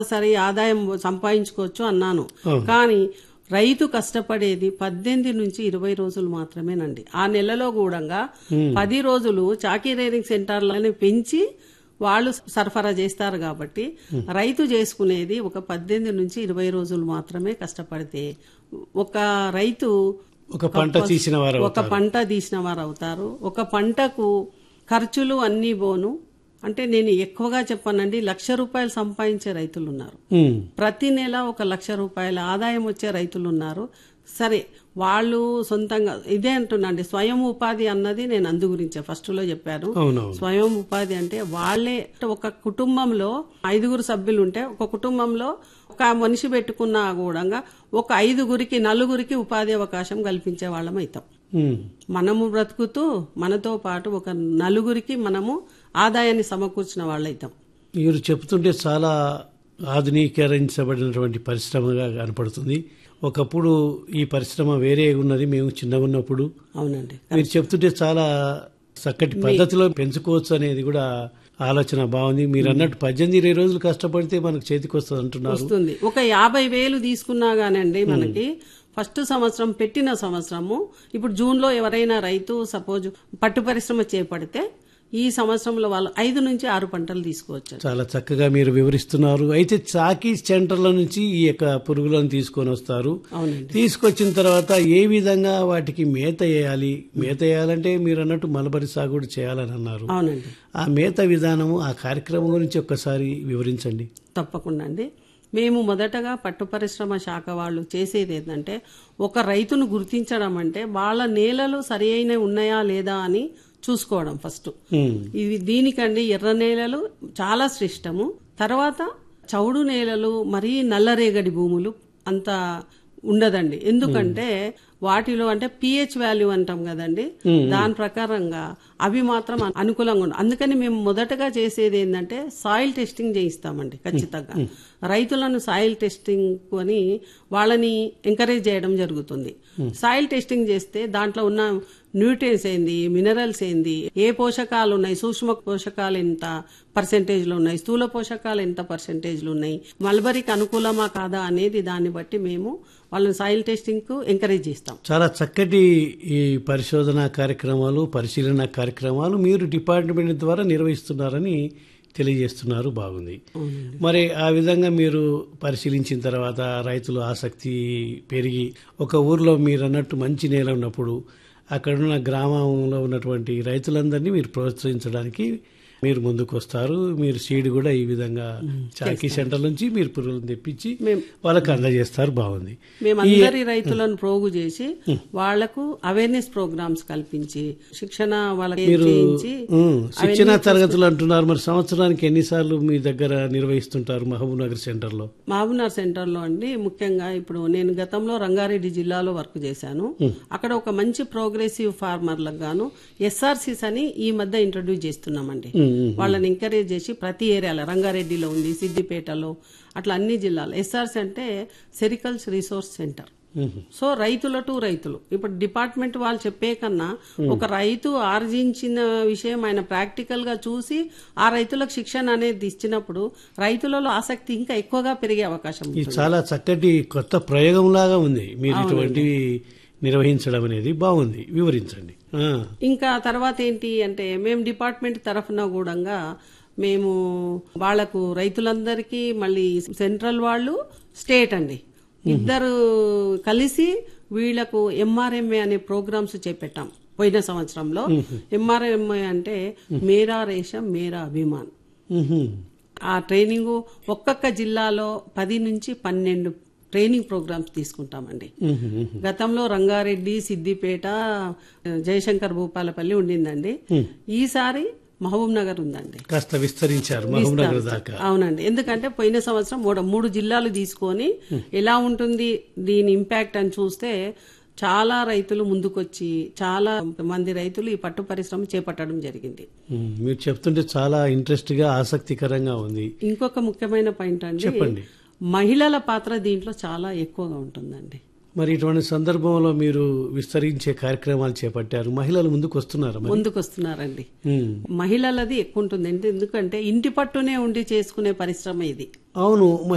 సరే ఆదాయం సంపాదించుకోవచ్చు అన్నాను అవును. కానీ రైతు కష్టపడేది పద్దెనిమిది నుంచి ఇరవై రోజులు మాత్రమేనండి ఆ నెలలో కూడా పది రోజులు చాకీ రేరింగ్ సెంటర్లను పెంచి వాళ్ళు సరఫరా చేస్తారు కాబట్టి రైతు చేసుకునేది ఒక పద్దెనిమిది నుంచి ఇరవై రోజులు మాత్రమే కష్టపడితే ఒక రైతు ఒక పంట తీసిన వారు ఒక పంట తీసిన వారు అవుతారు ఒక పంటకు ఖర్చులు అన్నీ పోను అంటే నేను ఎక్కువగా చెప్పానండి లక్ష రూపాయలు సంపాదించే రైతులు ఉన్నారు ఉమ్, ప్రతి నెల ఒక లక్ష రూపాయల ఆదాయం వచ్చే రైతులు ఉన్నారు సరే వాళ్ళు సొంతంగా ఇదే అంటున్నాండి స్వయం ఉపాధి అన్నది నేను అందు గురించే ఫస్ట్ లో చెప్పాను అవునవును స్వయం ఉపాధి అంటే వాళ్ళే ఒక కుటుంబంలో ఐదుగురు సభ్యులు ఉంటే ఒక కుటుంబంలో ఒక మనిషి పెట్టుకున్నా కూడా ఒక ఐదుగురికి నలుగురికి ఉపాధి అవకాశం కల్పించే వాళ్ళం అవుతాం ఉమ్, మనము బ్రతుకుతూ మనతో పాటు ఒక నలుగురికి మనము ఆదాయాన్ని సమకూర్చిన వాళ్ళైతాం మీరు చెప్తుంటే చాలా ఆధునీకరించబడినటువంటి పరిశ్రమగా కనపడుతుంది ఒకప్పుడు ఈ పరిశ్రమ వేరే ఉన్నది మేము చిన్నగా ఉన్నప్పుడు అవునండి మీరు చెప్తుంటే చాలా చక్కటి పద్ధతిలో పెంచుకోవచ్చు అనేది కూడా ఆలోచన బాగుంది మీరు అన్నట్టు పద్దెనిమిది ఇరవై రోజులు కష్టపడితే మనకు చేతికి వస్తుంది అంటున్నారు వస్తుంది ఒక యాభై వేలు తీసుకున్నా గానండి మనకి ఫస్ట్ సంవత్సరం పెట్టిన సంవత్సరము ఇప్పుడు జూన్ లో ఎవరైనా రైతు సపోజ్ పట్టు పరిశ్రమ చేపడితే ఈ సంవత్సరంలో వాళ్ళు ఐదు నుంచి ఆరు పంటలు తీసుకోవచ్చు చాలా చక్కగా మీరు వివరిస్తున్నారు అయితే చాకీ సెంటర్ల నుంచి ఈ యొక్క పురుగులను తీసుకొని వస్తారు అవునండి తీసుకొచ్చిన తర్వాత ఏ విధంగా వాటికి మేత వేయాలి మేత వేయాలంటే మీరు అన్నట్టు మలబరి సాగుడు చేయాలని అన్నారు అవునండి ఆ మేత విధానము ఆ కార్యక్రమం గురించి ఒక్కసారి వివరించండి తప్పకుండా అండి మేము మొదటగా పట్టు పరిశ్రమ శాఖ వాళ్ళు చేసేది ఏంటంటే ఒక రైతును గుర్తించడం అంటే వాళ్ళ నేలలు సరి అయిన ఉన్నాయా లేదా అని చూసుకోవడం ఫస్ట్ ఉమ్, ఇవి దీనికండి ఎర్ర నేలలు చాలా శ్రేష్టము తర్వాత చౌడు నేలలు మరీ నల్లరేగడి భూములు అంత ఉండదండి ఎందుకంటే వాటిలో అంటే పిహెచ్ వాల్యూ అంటాం కదండి దాని ప్రకారంగా అవి మాత్రం అను- అనుకూలంగా ఉండవు అందుకని మేము మొదటగా చేసేది ఏంటంటే సాయిల్ టెస్టింగ్ చేయిస్తామండి ఖచ్చితంగా రైతులను సాయిల్ టెస్టింగ్ అని వాళ్ళని ఎంకరేజ్ చేయడం జరుగుతుంది సాయిల్ టెస్టింగ్ చేస్తే దాంట్లో ఉన్న న్యూట్రియన్స్ ఏంది మినరల్స్ ఏంది ఏ పోషకాలు ఉన్నాయి సూక్ష్మ పోషకాలు ఎంత పర్సెంటేజ్లు ఉన్నాయి స్థూల పోషకాలు ఎంత పర్సెంటేజ్లు ఉన్నాయి మల్బరీకి అనుకూలమా కాదా అనేది దాన్ని బట్టి మేము వాళ్ళని సాయిల్ టెస్టింగ్ కు ఎంకరేజ్ చేస్తాం చాలా చక్కటి ఈ పరిశోధన కార్యక్రమాలు పరిశీలన కార్యక్రమాలు మీరు డిపార్ట్మెంట్ ద్వారా నిర్వహిస్తున్నారని తెలియజేస్తున్నారు బాగుంది మరి ఆ విధంగా మీరు పరిశీలించిన తర్వాత రైతులు ఆసక్తి పెరిగి ఒక ఊర్లో మీరు అన్నట్టు మంచి నేల ఉన్నప్పుడు అక్కడున్న గ్రామంలో ఉన్నటువంటి రైతులందరినీ మీరు ప్రోత్సహించడానికి మీరు ముందుకు వస్తారు మీరు సీడ్ కూడా ఈ విధంగా చాకీ సెంటర్ నుంచి మీరు పురుగులను తెప్పించి మేము- వాళ్ళకి అందజేస్తారు బాగుంది మేము అందరి రైతులను ప్రోగు చేసి వాళ్లకు అవేర్నెస్ ప్రోగ్రామ్స్ కల్పించి శిక్షణ వాళ్ళకి చేయించి ఉమ్, శిక్షణ తరగతులు అంటున్నారు మరి సంవత్సరానికి ఎన్నిసార్లు మీ దగ్గర నిర్వహిస్తుంటారు మహబూబ్ నగర్ సెంటర్ లో మహబూబ్నగర్ సెంటర్ లో అండి ముఖ్యంగా ఇప్పుడు నేను గతంలో రంగారెడ్డి జిల్లాలో వర్క్ చేశాను అక్కడ ఒక మంచి ప్రోగ్రెసివ్ ఫార్మర్లకు గాను ఎస్ఆర్సీస్ అని ఈ మధ్య ఇంట్రడ్యూస్ చేస్తున్నామండి వాళ్ళని ఎంకరేజ్ చేసి ప్రతి ఏరియాలో రంగారెడ్డిలో ఉంది సిద్దిపేటలో అట్లా అన్ని జిల్లాలు ఎస్ఆర్సీ అంటే సెరికల్స్ రిసోర్స్ సెంటర్ సో రైతుల టు రైతులు ఇప్పుడు డిపార్ట్మెంట్ వాళ్ళు చెప్పే కన్నా ఒక రైతు ఆర్జించిన విషయం ఆయన ప్రాక్టికల్ గా చూసి ఆ రైతులకు శిక్షణ అనేది ఇచ్చినప్పుడు రైతులలో ఆసక్తి ఇంకా ఎక్కువగా పెరిగే అవకాశం ఉంది ఇది చాలా చక్కటి కొత్త ప్రయోగం లాగా ఉంది మీరు ఇటువంటివి నిర్వహించడం అనేది బాగుంది వివరించండి ఆ, ఇంకా తర్వాత ఏంటి అంటే మేము డిపార్ట్మెంట్ తరఫున కూడా మేము వాళ్లకు రైతులందరికీ మళ్ళీ సెంట్రల్ వాళ్ళు స్టేట్ అండి ఇద్దరు కలిసి వీళ్లకు ఎంఆర్ఎంఏ అనే ప్రోగ్రామ్స్ చేపెట్టాం పోయిన సంవత్సరంలో ఎంఆర్ఎంఏ అంటే మేరా రేషం మేరా అభిమాన్ ఉహు, ఆ ట్రైనింగ్ ఒక్కొక్క జిల్లాలో పది నుంచి పన్నెండు ట్రైనింగ్ ప్రోగ్రామ్స్ తీసుకుంటామండి ఉహు, ఉహు. గతంలో రంగారెడ్డి సిద్దిపేట జయశంకర్ భూపాలపల్లి ఉండిందండి ఈసారి మహబూబ్ నగర్ ఉందండి కాస్త విస్తరించారు మహబూబ్ నగర్ దాకా అవునండి ఎందుకంటే పోయిన సంవత్సరం మూడు మూడు జిల్లాలు తీసుకొని ఎలా ఉంటుంది దీని ఇంపాక్ట్ అని చూస్తే చాలా రైతులు ముందుకొచ్చి చాలా మంది రైతులు ఈ పట్టు పరిశ్రమ చేపట్టడం జరిగింది ఉమ్, మీరు చెప్తుంటే చాలా ఇంట్రెస్ట్ గా ఆసక్తికరంగా ఉంది ఇంకొక ముఖ్యమైన పాయింట్ అండి చెప్పండి మహిళల పాత్ర దీంట్లో చాలా ఎక్కువగా ఉంటుందండి మరి ఇటువంటి సందర్భంలో మీరు విస్తరించే కార్యక్రమాలు చేపట్టారు మహిళలు ముందుకు వస్తున్నారా మరి ముందుకు వస్తున్నారండి ఉమ్. మహిళలది ఎక్కువ ఉంటుంది ఎందుకంటే ఇంటి పట్టునే ఉండి చేసుకునే పరిశ్రమ ఇది అవును